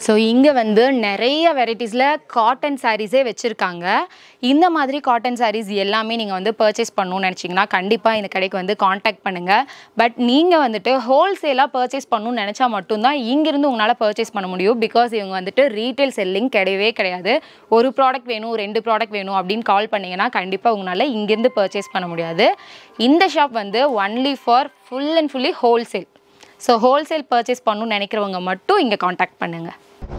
So இங்கே வந்து நிறைய வெரைட்டிஸில் காட்டன் சாரீஸே வச்சுருக்காங்க இந்த மாதிரி காட்டன் சாரீஸ் எல்லாமே நீங்கள் வந்து பர்ச்சேஸ் பண்ணணும்னு நினச்சிங்கன்னா கண்டிப்பாக இந்த கடைக்கு வந்து காண்டாக்ட் பண்ணுங்கள் பட் நீங்கள் வந்துட்டு ஹோல்சேலாக பர்ச்சேஸ் பண்ணணும்னு நினச்சா மட்டும்தான் இங்கேருந்து உங்களால் பர்ச்சேஸ் பண்ண முடியும் பிகாஸ் இவங்க வந்துட்டு ரீட்டைல் செல்லிங் கிடையவே கிடையாது ஒரு ப்ராடக்ட் வேணும் ரெண்டு ப்ராடக்ட் வேணும் அப்படின்னு கால் பண்ணிங்கன்னா கண்டிப்பாக உங்களால் இங்கேருந்து பர்ச்சேஸ் பண்ண முடியாது இந்த ஷாப் வந்து only for full and fully wholesale so wholesale purchase பண்ணணும்னு நினைக்கிறவங்க மட்டும் இங்கே காண்டாக்ட் பண்ணுங்கள்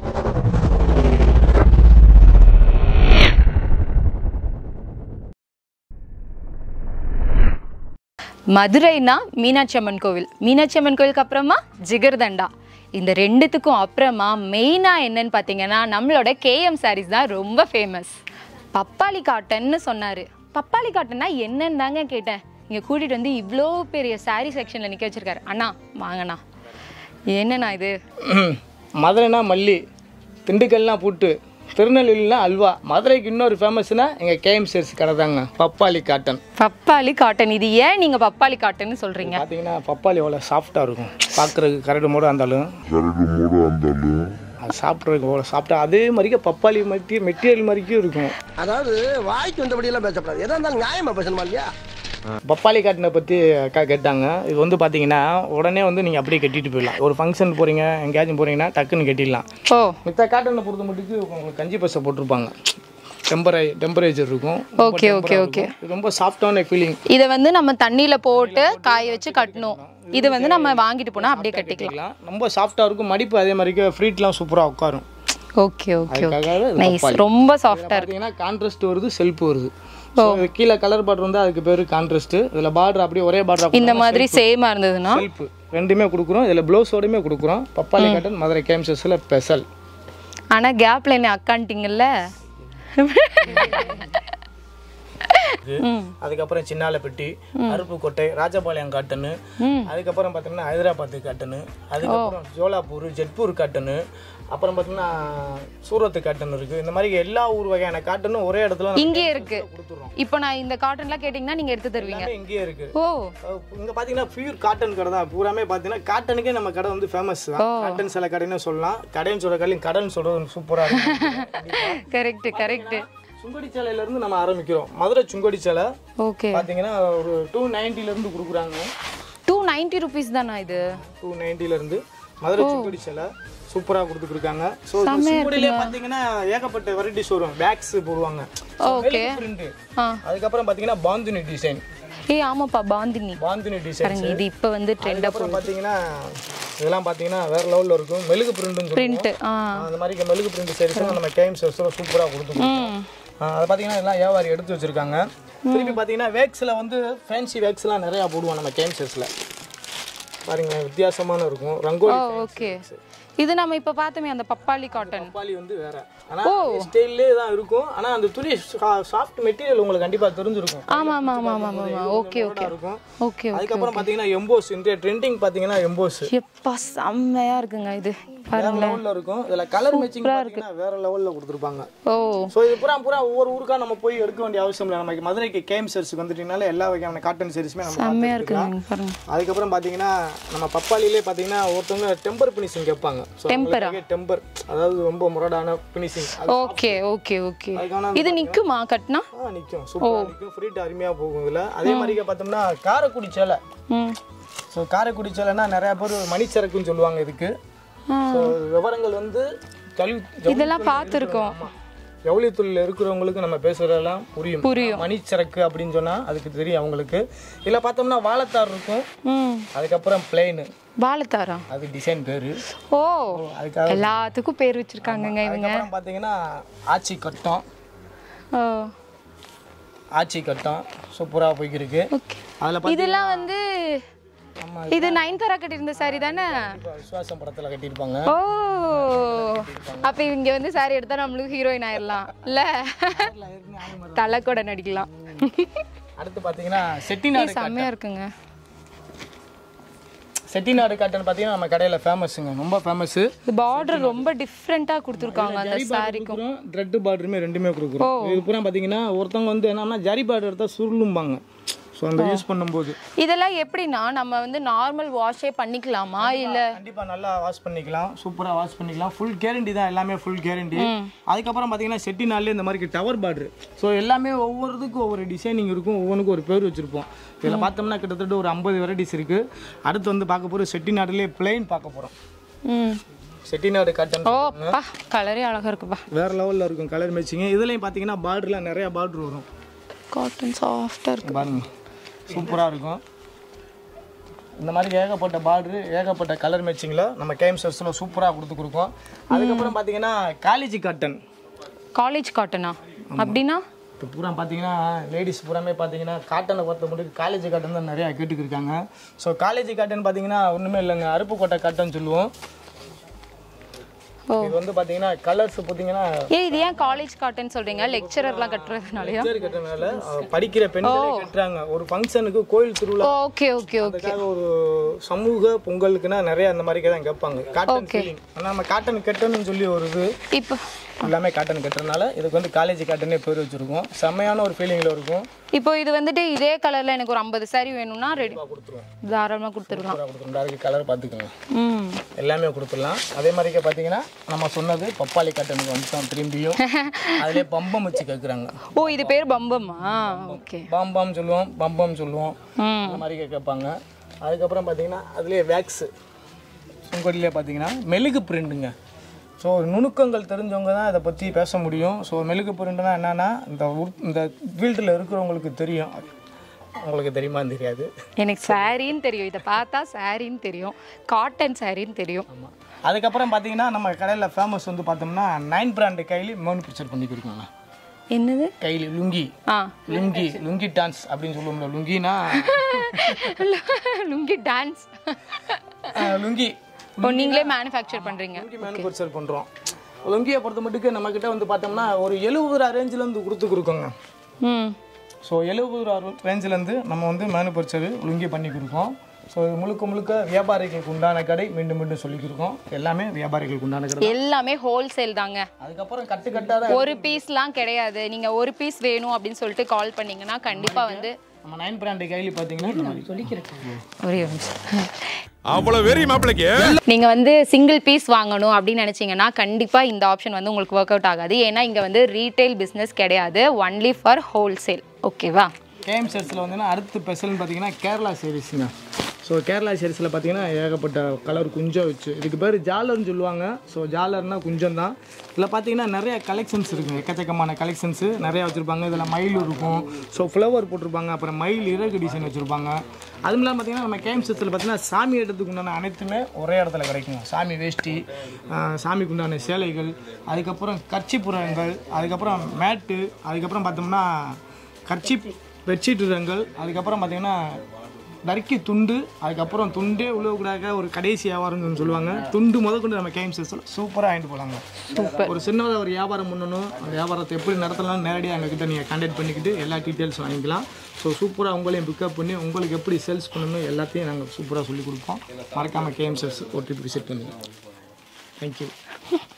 மதுரைனா மீனாட்சி அம்மன் கோவில் மீனாட்சி அம்மன் கோவிலுக்கு அப்புறமா ஜிகர்தண்டா இந்த ரெண்டுத்துக்கும் அப்புறமா மெயினாக என்னன்னு பார்த்தீங்கன்னா நம்மளோட கேஎம் சாரீஸ் தான் ரொம்ப ஃபேமஸ் பப்பாளி காட்டன்னு சொன்னார் பப்பாளி காட்டன்னா என்னன்னு தாங்க கேட்டேன் இங்கே கூட்டிகிட்டு வந்து இவ்வளோ பெரிய சாரீ செக்ஷனில் நிற்க வச்சிருக்காரு அண்ணா வாங்கண்ணா என்னண்ணா இது மதுரைனா மல்லி திண்டுக்கல்லாம் பூட்டு திருநெல்வேலினா அல்வா மதுரைக்கு இன்னொரு ஃபேமஸ்னா எங்கள் கேஎம் சேர்ஸ் கடை தாங்க பப்பாளி காட்டன் பப்பாளி காட்டன் இது ஏன் நீங்கள் பப்பாளி காட்டன்னு சொல்கிறீங்க பார்த்தீங்கன்னா பப்பாளி எவ்வளோ சாஃப்டாக இருக்கும் பார்க்குறதுக்கு கரடு மூட இருந்தாலும் கரடு மூடு இருந்தாலும் அது சாப்பிட்றதுக்கு எவ்வளோ சாப்பிட்டா அதே மாதிரியே பப்பாளி மெட்டீரியல் மெட்டீரியல் மாதிரிக்கும் இருக்கும் அதாவது வாய்க்கு வந்தபடியெல்லாம் பேசக்கூடாது எதா இருந்தாலும் நியாயமா பேசணுமா இல்லையா பப்பாளி காட்டினை பற்றி அக்கா கேட்டாங்க இது வந்து பார்த்தீங்கன்னா உடனே வந்து நீங்கள் அப்படியே கட்டிட்டு போயிடலாம் ஒரு ஃபங்க்ஷன் போகிறீங்க எங்கேயாச்சும் போகிறீங்கன்னா டக்குன்னு கட்டிடலாம் ஓ மித்த காட்டனை பொறுத்த மட்டுக்கு உங்களுக்கு கஞ்சி பசை போட்டிருப்பாங்க டெம்பரை டெம்பரேச்சர் இருக்கும் ரொம்ப Okay, okay, temper-ஆ okay. இருக்கும். இது ரொம்ப சாஃப்டான ஃபீலிங் இதை வந்து நம்ம தண்ணியில் போட்டு காய வச்சு கட்டணும் இது வந்து நம்ம வாங்கிட்டு போனால் அப்படியே கட்டிக்கலாம் கட்டிக்கலாம் ரொம்ப சாஃப்டாக இருக்கும் மடிப்பு அதே மாதிரி ஃப்ரீட்லாம் சூப்பராக உட்காரும் ஓகே ஓகே அதுக்காக இது நைஸ் பப்பாளி. ரொம்ப சாஃப்டாக இருக்கு பார்த்தீங்கன்னா கான்ட்ராஸ்ட் வருது செல்ஃப் வருது ஸோ கீழே கலர் பார்டர் வந்து அதுக்கு பேர் கான்ட்ராஸ்ட் இதில் பார்டர் அப்படியே ஒரே பார்டர் இந்த மாதிரி சேமாக இருந்ததுன்னா செல்ஃப் ரெண்டுமே கொடுக்குறோம் இதில் ப்ளவுஸோடையுமே கொடுக்குறோம் பப்பாளி காட்டன் மதுரை கேம்சஸில் ஸ்பெஷல் ஆனால் கேப்பில் என்ன அக்கான்ட்டிங்கல்ல அதுக்கப்புறம் சின்னால பெட்டி அருப்புக்கோட்டை ராஜபாளையம் காட்டனு அதுக்கப்புறம் பார்த்தீங்கன்னா ஹைதராபாத் காட்டனு அதுக்கப்புறம் ஜோலாப்பூர் ஜெட்பூர் காட்டனு அப்புறம் பார்த்தீங்கன்னா சூரத்து காட்டன் இருக்கு இந்த மாதிரி எல்லா ஊர் வகையான காட்டனும் ஒரே இடத்துல நம்ம இங்கே இருக்கு கொடுத்துறோம் இப்போ நான் இந்த காட்டன்லாம் கேட்டிங்கன்னா நீங்கள் எடுத்து தருவீங்க எல்லாமே இங்கேயே இருக்கு ஓ அஹ் இங்க பாத்தீங்கன்னா பியூர் காட்டன் கடை தான் பூராமே பாத்தீங்கன்னா காட்டனுக்கே நம்ம கடை வந்து ஃபேமஸ் தான் காட்டன் சில கடைன்னு சொல்லலாம் கடைன்னு சொல்ற கடையும் கடன் சொல்றது சூப்பரா இருக்கும் கரெக்ட் கரெக்ட் சுங்கடி சேலையில இருந்து நம்ம ஆரம்பிக்கிறோம் மதுரை சுங்கடி சேலை ஓகே பாத்தீங்கன்னா ஒரு டூ நைன்டில இருந்து கொடுக்குறாங்க டூ நைன்ட்டி ருபீஸ் தானா இது டூ நைன்டில இருந்து மதுரை சுங்கடி சேலை சூப்பரா கொடுத்துருக்காங்க ஸோ சுங்கடியிலே பாத்தீங்கன்னா ஏகப்பட்ட வெரைட்டிஸ் வரும் பேக்ஸ் போடுவாங்க Okay. பிரிண்ட் ஆ அதுக்கப்புறம் பாத்தீங்கன்னா பாந்தினி டிசைன் ஏய் ஆமாப்பா பாந்தினி பாந்தினி டிசைன் பாருங்க இது இப்போ வந்து ட்ரெண்டாக அதுக்கப்புறம் பாத்தீங்கன்னா இதெல்லாம் பாத்தீங்கன்னா வேற லெவல்ல இருக்கும் மெழுகு பிரிண்ட்னு பிரிண்ட் ஆ அந்த மாதிரி இங்க மெழுகு பிரிண்ட் சைஸ் நம்ம கேம் சைஸ்ல சூப்பரா கொடுத்துருக்கோம் ம் அதை பாத்தீங்கன்னா எல்லாம் வியாபாரி எடுத்து வச்சிருக்காங்க திருப்பி பாத்தீங்கன்னா வேக்ஸ்ல வந்து ஃபேன்சி வேக்ஸ்லாம் நிறைய போடுவோம் நம்ம கேம் சைஸ்ல பாருங்க வித்தியாசமான இருக்கும் ரங்கோலி ஓகே இது நம்ம இப்போ பார்த்தோமே அந்த பப்பாளி காட்டன் பப்பாளி வந்து வேற ஆனா ஸ்டைல்லே தான் இருக்கும் ஆனா அந்த துணி சாஃப்ட் மெட்டீரியல் உங்களுக்கு கண்டிப்பா தெரிஞ்சிருக்கும் ஆமா ஆமா ஆமா ஆமா ஆமா ஓகே ஓகே இருக்கும் ஓகே அதுக்கப்புறம் பாத்தீங்கன்னா எம்போஸ் இந்த ட்ரெண்டிங் பாத்தீங்கன்னா எம்போஸ் எப்பா செம்மையா இருக்குங்க இது வேற லெவல்ல இருக்கும் இதுல கலர் மேட்சிங் பாத்தீங்கன்னா வேற லெவல்ல கொடுத்துருப்பாங்க ஓ ஸோ இது பூரா பூரா ஒவ்வொரு ஊருக்கா நம்ம போய் எடுக்க வேண்டிய அவசியம் இல்லை நமக்கு மதுரைக்கு கேம் சர்ஸுக்கு வந்துட்டீங்கனால எல்லா வகையான காட்டன் சீரிஸுமே நம்ம செம்மையா பார்த்து எடுத்துக்கலாம். இருக்குங்க பாருங்க அதுக்கப்புறம் பார்த்தீங்கன்னா நம்ம பப்பாளிலே பார்த்தீங்கன்னா ஒருத்தவங்க டெம்பர் ஃபினிஷிங் கேட்பாங்க Temper-ஆ? டெம்பர் அதாவது ரொம்ப முரடான ஃபினிஷிங் ஓகே ஓகே ஓகே அதுக்கான இது நிக்குமா கட்டினா ஆ நிற்கும் சூப்பராக நிற்கும் ஃப்ரீட் அருமையாக போகும் இதில் அதே மாதிரி பார்த்தோம்னா காரைக்குடி சேலை ம் ஸோ காரைக்குடி சேலைன்னா நிறைய பேர் மணிச்சரக்குன்னு சொல்லுவாங்க இதுக்கு ஸோ விவரங்கள் வந்து கல்வி இதெல்லாம் பார்த்துருக்கோம் ஜவுளி தொழில் இருக்கிறவங்களுக்கு நம்ம பேசுறதெல்லாம் புரியும் புரியும். மணிச்சரக்கு அப்படின்னு சொன்னா அதுக்கு தெரியும் அவங்களுக்கு இதில் பார்த்தோம்னா வாழைத்தார் இருக்கும் ம் அதுக்கப்புறம் பிளெயின் வாழைத்தாரா அது டிசைன் பேரு ஓ அதுக்காக எல்லாத்துக்கும் பேர் வச்சிருக்காங்கங்க இவங்க அதுக்கப்புறம் பார்த்தீங்கன்னா ஆச்சி கட்டம் ஓ ஆச்சி கட்டம் சூப்பராக போய்க்கிருக்கு ஓகே அதில் இதெல்லாம் வந்து ஆமா. இது நயன்தாரா கட்டியிருந்த சாரி தானே விசுவாசம் படத்தில் கட்டியிருப்பாங்க ஓ அப்ப இங்க வந்து சாரி எடுத்தா நம்மளுக்கு ஹீரோயின் ஆயிடலாம் இல்ல தலை கூட நடிக்கலாம் அடுத்து பார்த்தீங்கன்னா செட்டிநாடு செம்மையா இருக்குங்க செட்டிநாடு காட்டன் பார்த்தீங்கன்னா நம்ம கடையில் ஃபேமஸுங்க ரொம்ப ஃபேமஸ் இந்த பார்டர் ரொம்ப டிஃப்ரெண்டா கொடுத்துருக்காங்க அந்த சாரிக்கும் கொடுக்குறோம் த்ரெட் பார்டருமே ரெண்டுமே கொடுக்குறோம் இது பூரா பார்த்தீங்கன்னா ஒருத்தவங்க வந்து என்னன்னா ஜரி பார்டர் எடுத்தால் சுருளும்பாங்க ஸோ அந்த யூஸ் பண்ணும்போது இதெல்லாம் எப்படின்னா நம்ம வந்து நார்மல் வாஷே பண்ணிக்கலாமா இல்ல கண்டிப்பாக நல்லா வாஷ் பண்ணிக்கலாம் சூப்பராக வாஷ் பண்ணிக்கலாம் ஃபுல் கேரண்டி தான் எல்லாமே ஃபுல் கேரண்டி அதுக்கப்புறம் பார்த்தீங்கன்னா செட்டிநாள்லேயே இந்த மாதிரி டவர் பார்டர் ஸோ எல்லாமே ஒவ்வொருத்துக்கும் ஒவ்வொரு டிசைனிங் இருக்கும் ஒவ்வொன்றுக்கும் ஒரு பேர் வச்சுருப்போம் இதில் பார்த்தோம்னா கிட்டத்தட்ட ஒரு ஐம்பது வெரைட்டிஸ் இருக்குது அடுத்து வந்து பார்க்க போகிற செட்டிநாடுலேயே பிளெயின் பார்க்க போகிறோம் ம் செட்டிநாடு காட்டன் ஓ பா கலரே அழகா இருக்குப்பா வேறு லெவலில் இருக்கும் கலர் மேட்சிங்க இதுலேயும் பார்த்தீங்கன்னா பார்டர்லாம் நிறையா பார்டர் வரும் காட்டன் சாஃப்டா இருக்கு பாருங்க சூப்பராக இருக்கும் இந்த மாதிரி ஏகப்பட்ட பார்டரு ஏகப்பட்ட கலர் மேட்சிங்கில் நம்ம கேம் செட்ஸில் சூப்பராக கொடுத்து கொடுப்போம் அதுக்கப்புறம் பார்த்தீங்கன்னா காலேஜ் காட்டன் காலேஜ் காட்டனா அப்படின்னா இப்போ பூரா பார்த்தீங்கன்னா லேடிஸ் பூராமே பார்த்தீங்கன்னா காட்டனை பொறுத்த மட்டும் காலேஜ் காட்டன் தான் நிறையா கேட்டுக்கிருக்காங்க ஸோ காலேஜ் காட்டன் பார்த்தீங்கன்னா ஒன்றுமே இல்லைங்க அருப்புக்கோட்டை காட்டன் சொல்லுவோம் ஓ. இது வந்து பார்த்தீங்கன்னா கலர்ஸ் பார்த்தீங்கன்னா ஏ இது ஏன் காலேஜ் காட்டன் சொல்றீங்க லெக்சரர்லாம் கட்டுறதுனாலயா பேர் கட்டுறதுனால அஹ், படிக்கிற பெண்களே கட்டுறாங்க ஒரு ஃபங்க்ஷனுக்கு கோயில் திருவிழா ஓகே ஓகே ஓகே அதுக்காக ஒரு சமூக பொங்கலுக்குன்னா நிறைய அந்த மாதிரி தான் கேட்பாங்க காட்டன் ஃபீலிங் ஆனால் நம்ம காட்டன் கட்டணும்னு சொல்லி ஒரு இது இப்போ எல்லாமே காட்டன் கட்டுறதுனால இதுக்கு வந்து காலேஜ் காட்டனே பேர் வச்சிருக்கோம் செம்மையான ஒரு ஃபீலிங்கில் இருக்கும் இப்போ இது வந்துட்டு இதே கலர்ல எனக்கு ஒரு ஐம்பது saree வேணும்னா ரெடி கொடுத்துருவோம் தாராளமா கொடுத்துடலாம் கொடுத்துருவோம் அதுக்கு கலர் பார்த்துக்கோங்க ம் எல்லாமே கொடுத்துடலாம் அதே மாதிரிக்கே பார்த்தீங்கன்னா நம்ம சொன்னது பப்பாளி காட்டனுக்கு வந்துட்டோம் திரும்பியும் அதிலே பம்பம் வச்சு கேட்குறாங்க ஓ இது பேர் பம்பமா ஓகே பாம்பாம் சொல்லுவோம் பம்பம் சொல்லுவோம் ம் அந்த மாதிரி கேட்பாங்க அதுக்கப்புறம் பார்த்தீங்கன்னா அதுலேயே வேக்ஸு உங்கள்லேயே பார்த்தீங்கன்னா மெழுகு பிரிண்டுங்க ஸோ நுணுக்கங்கள் தெரிஞ்சவங்க தான் இதை பற்றி பேச முடியும் ஸோ மெழுகு பிரிண்டுனா என்னென்னா இந்த உற்- இந்த ஃபீல்டில் இருக்கிறவங்களுக்கு தெரியும் உங்களுக்கு தெரியுமான்னு தெரியாது எனக்கு சாரின்னு தெரியும் இதை பார்த்தா சாரின்னு தெரியும் காட்டன் சாரின்னு தெரியும் ஆமாம் அதுக்கப்புறம் பார்த்தீங்கன்னா நம்ம கடையில் ஃபேமஸ் வந்து பார்த்தோம்னா நைன் பிராண்டு கைலி மோனு பிக்சர் பண்ணி கொடுக்குங்க என்னது கைலி லுங்கி ஆ லுங்கி லுங்கி டான்ஸ் அப்படின்னு சொல்லுவோம்ல லுங்கினா லுங்கி டான்ஸ் அஹ், லுங்கி ஓ நீங்களே மேனுஃபேக்சர் பண்றீங்க லுங்கி மேனுஃபேக்சர் பண்ணுறோம் லுங்கியை பொறுத்த மட்டுக்கு நம்மக்கிட்ட வந்து பார்த்தோம்னா ஒரு எழுபது ரூபா ரேஞ்சிலேருந்து கொடுத்து கொடுக்கோங்க ம் ஸோ எழுபது ரூபா ரேஞ்சிலேருந்து நம்ம வந்து மேனுஃபேக்சர் லுங்கி பண்ணி கொடுப்போம் ஸோ இது முழுக்க முழுக்க வியாபாரிகளுக்கு உண்டான கடை மீண்டும் மீண்டும் சொல்லிக்கிருக்கோம் எல்லாமே வியாபாரிகளுக்கு உண்டான கடை எல்லாமே ஹோல்சேல் தாங்க அதுக்கப்புறம் கட்டு கட்டாக தான் ஒரு பீஸ்லாம் கிடையாது நீங்க ஒரு பீஸ் வேணும் அப்படின்னு சொல்லிட்டு கால் பண்ணீங்கன்னா கண்டிப்பா வந்து நம்ம நைன் பிராண்டு கைலி பார்த்தீங்கன்னா இந்த மாதிரி சொல்லிக்கிறேன் ஒரே ஒரு நிமிஷம் அவ்வளவு வெறி மாப்பிளைக்கு நீங்கள் வந்து சிங்கிள் பீஸ் வாங்கணும் அப்படின்னு நினச்சிங்கன்னா கண்டிப்பாக இந்த ஆப்ஷன் வந்து உங்களுக்கு ஒர்க் அவுட் ஆகாது ஏன்னா இங்கே வந்து ரீட்டைல் பிஸ்னஸ் கிடையாது ஒன்லி ஃபார் ஹோல்சேல் ஓகேவா கேம் செட்ஸில் வந்துன்னா அடுத்து ஸ்பெஷல்னு பார்த்தீங்கன்னா கேரளா சீரீஸுங்க ஸோ கேரளா சீரீஸில் பார்த்தீங்கன்னா ஏகப்பட்ட கலர் குஞ்சம் வச்சு இதுக்கு பேர் ஜாலர்னு சொல்லுவாங்க ஸோ ஜாலர்னா குஞ்சம் தான் இதில் பார்த்தீங்கன்னா நிறைய கலெக்ஷன்ஸ் இருக்குங்க எக்கச்சக்கமான கலெக்ஷன்ஸு நிறையா வச்சுருப்பாங்க இதில் மயில் இருக்கும் ஸோ ஃப்ளவர் போட்டிருப்பாங்க அப்புறம் மயில் இறகு டிசைன் வச்சுருப்பாங்க அதுவும் இல்லாமல் பார்த்தீங்கன்னா நம்ம கேம் செட்ஸில் பார்த்தீங்கன்னா சாமி இடத்துக்கு உண்டான அனைத்துமே ஒரே இடத்துல கிடைக்கும் சாமி வேஷ்டி ஆஹ் சாமிக்கு உண்டான சேலைகள் அதுக்கப்புறம் கர்ச்சிப்புறங்கள் அதுக்கப்புறம் மேட்டு அதுக்கப்புறம் பார்த்தோம்னா கர்ச்சிப் பெட்ஷீட் ரங்கள் அதுக்கப்புறம் பார்த்தீங்கன்னா நறுக்கி துண்டு அதுக்கப்புறம் துண்டே உழவுக்கூடாக ஒரு கடைசி வியாபாரம்னு சொல்லுவாங்க துண்டு முதற்கொண்டு நம்ம கேம் செஸ்ஸில் சூப்பராக வாங்கிட்டு போகலாங்க ஒரு சின்னதாக ஒரு வியாபாரம் பண்ணணும் அந்த வியாபாரத்தை எப்படி நடத்தலாம் நேரடியாக எங்ககிட்ட நீங்கள் கான்டாக்ட் பண்ணிக்கிட்டு எல்லா டீட்டெயில்ஸ் வாங்கிக்கலாம் ஸோ சூப்பராக உங்களையும் பிக்கப் பண்ணி உங்களுக்கு எப்படி சேல்ஸ் பண்ணணும் எல்லாத்தையும் நாங்கள் சூப்பராக சொல்லிக் கொடுப்போம் மறக்காமல் கேம் செஸ் ஒரு ட்ரிப் விசிட் பண்ணுங்கள் தேங்க்யூ